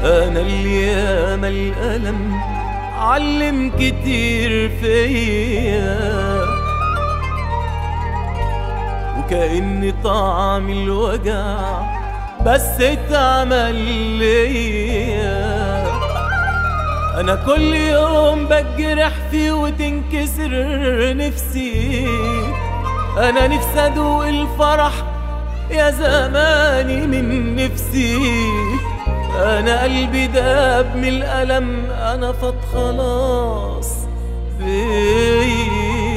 انا اللي ياما الالم علم كتير فيا وكأن طعم الوجع بس اتعمل ليا انا كل يوم بجرح فيه وتنكسر نفسي انا نفسي ادوق الفرح يا زماني من نفسي انا قلبي داب من الالم انا فات خلاص بيا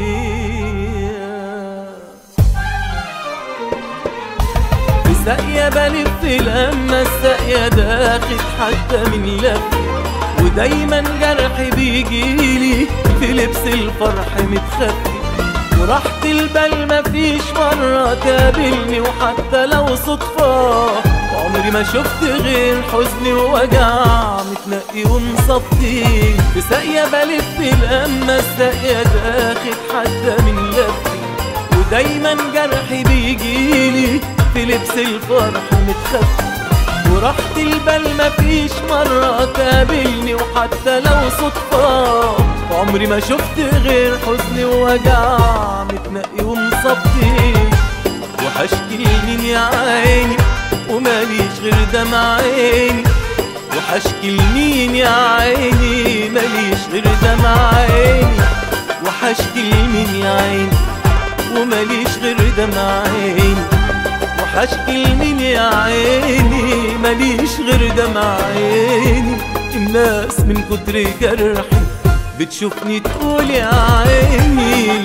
ساقية بلف لما الساقية داخل حتى من لف ودايما جرحي بيجيلي في لبس الفرح متخفي وراحة البال مفيش مرة تقابلني وحتى لو صدفة عمري ما شفت غير حزن ووجع متنقي ومصفي في ساقية بلف لما الساقية داخل حتى من لفي ودايما جرحي بيجيلي في لبس الفرح متخفي وراحة البال مفيش مرة تقابلني وحتى لو صدفة عمري ما شفت غير حزن ووجع متنقي ومصفي وهشكي لمين يا عيني وماليش غير دمع عيني وهشكي لمين يا عيني ماليش غير دمع عيني وهشكي لمين يا عيني وماليش غير دمع عيني وحشكي لمين يا عيني ماليش غير دمع عيني الناس من كتر جرحي بتشوفني تقول يا عيني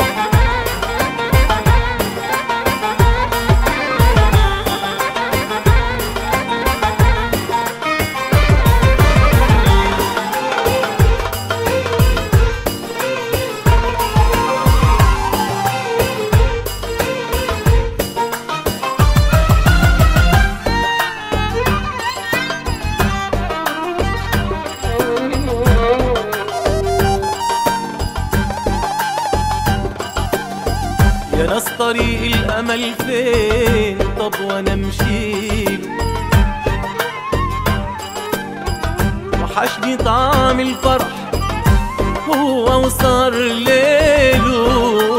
يا ناس طريق الامل فين طب وانا مشيله وحشني طعم الفرح هو وصار ليله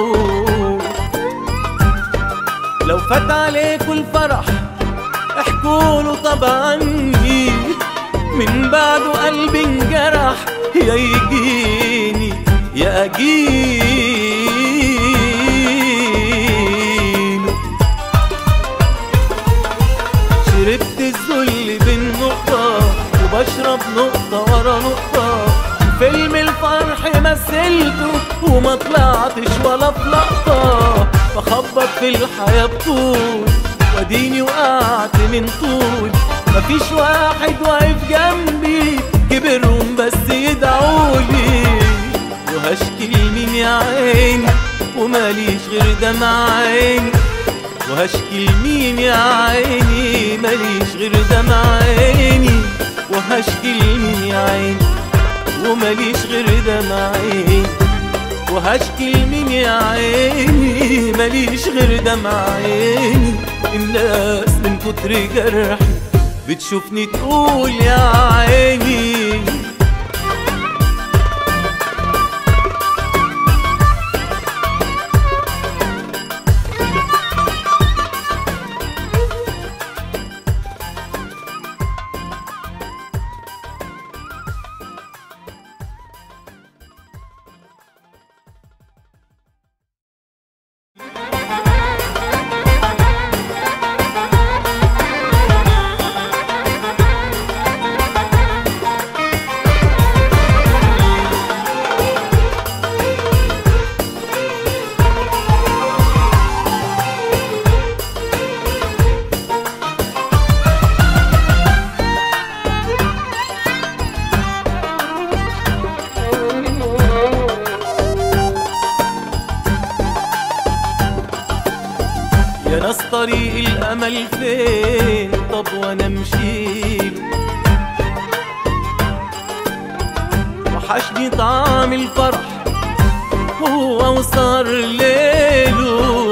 لو فات عليكوا الفرح احكوا له طبعا من بعده قلبي انجرح يا يجيني يا اجيله شربت الذل بالنقطة وبشرب نقطة ورا نقطة فيلم الفرح مثلته وما طلعتش ولا في لقطة بخبط في الحياة بطول واديني وقعت من طول مفيش واحد واقف جنبي كبرهم بس يدعولي وهشكي لمين يا عيني وماليش غير دمع عيني وهشكي لمين يا عيني ماليش غير دمع عيني وهشكي لمين يا عيني وماليش غير دمع عيني وهشكي لمين يا عيني ماليش غير دمع عيني الناس من كتر جرحي بتشوفني تقول يا عيني يا ناس طريق الامل فين طب وانا مشيله وحشني طعم الفرح هو وصار ليله